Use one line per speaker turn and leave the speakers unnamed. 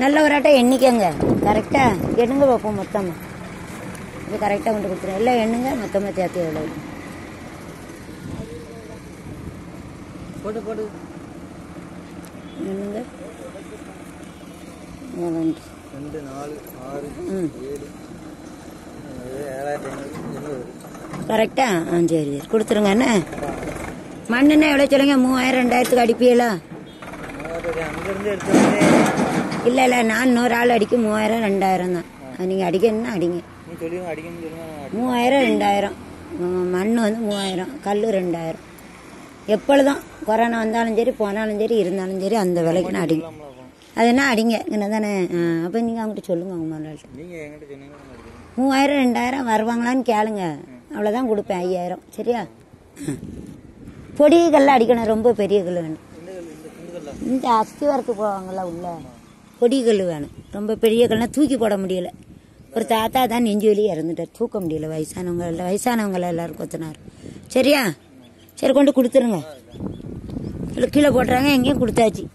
நல்ல ஒரு ஆட்டம் எண்ணிக்கங்க கரெக்டா எண்ணுங்க பார்ப்போம் மொத்தமாக இது கரெக்டாக கொண்டு கொடுத்துருவோம் எல்லாம் எண்ணுங்க மொத்தமாக சேர்த்து எவ்வளோ
போட்டு போட்டு
எண்ணுங்க மூணு
ரெண்டு நாலு ஆறு
ம்
ஏழு ஏழு, ஏழாயிரத்தி ஐநூறு எண்ணூறு
கரெக்டா ஆ சரி சரி கொடுத்துருங்க என்ன மண்ணுன்னா எவ்வளோ சொல்லுங்க மூவாயிரம் ரெண்டாயிரத்துக்கு அடிப்பீங்களா
மூவாயிரத்தி அங்கேருந்து எடுத்து வந்து
இல்லை இல்லை நான் இன்னொரு ஆள் அடிக்க மூவாயிரம் ரெண்டாயிரம் தான் அது நீங்கள் அடிக்கணும்னா அடிங்க
நீ சொல்லுங்க அடிக்கணும்னு சொல்லுங்க நான் அடி-
மூவாயிரம் ரெண்டாயிரம் ம், மண் வந்து மூவாயிரம் கல் ரெண்டாயிரம் எப்பொழுதும் கொரோனா வந்தாலும் சரி போனாலும் சரி இருந்தாலும் சரி அந்த விலைக்கு நான் அடிங்க
இல்லாமலா இருக்கும்.
அது என்ன அடிங்க என்ன தானே அப்போ நீங்கள் அவங்ககிட்ட சொல்லுங்க அவங்க முதலாளிட்ட
நீங்க என்கிட்ட சொன்னீங்கன்னா நான் அடிக்கிறேன்.
மூவாயிரம் ரெண்டாயிரம் வருவாங்களான்னு கேளுங்க அவ்வளோதான் கொடுப்பேன் ஐயாயிரம் சரியா பொடி கல்ல அடிக்கணும் ரொம்ப பெரிய கல் வேணும்
இந்த கல் இந்த குண்டுகள்ல
இந்த அஸ்தி வரத்து போவாங்கல்ல உள்ள பொடி கல் வேணும் ரொம்ப பெரிய கல்னா தூக்கி போட முடியல ஒரு தாத்தா தான் நெஞ்சு வலி இறந்துட்டார் தூக்க முடியல வயசானவங்க எல்லாம் வயசானவங்க எல்லாரும் கொத்தினார் சரியா சரி கொண்டு கொடுத்துருங்க இல்லை கீழே போட்டுறாங்க எங்கேயும் கொடுத்தாச்சு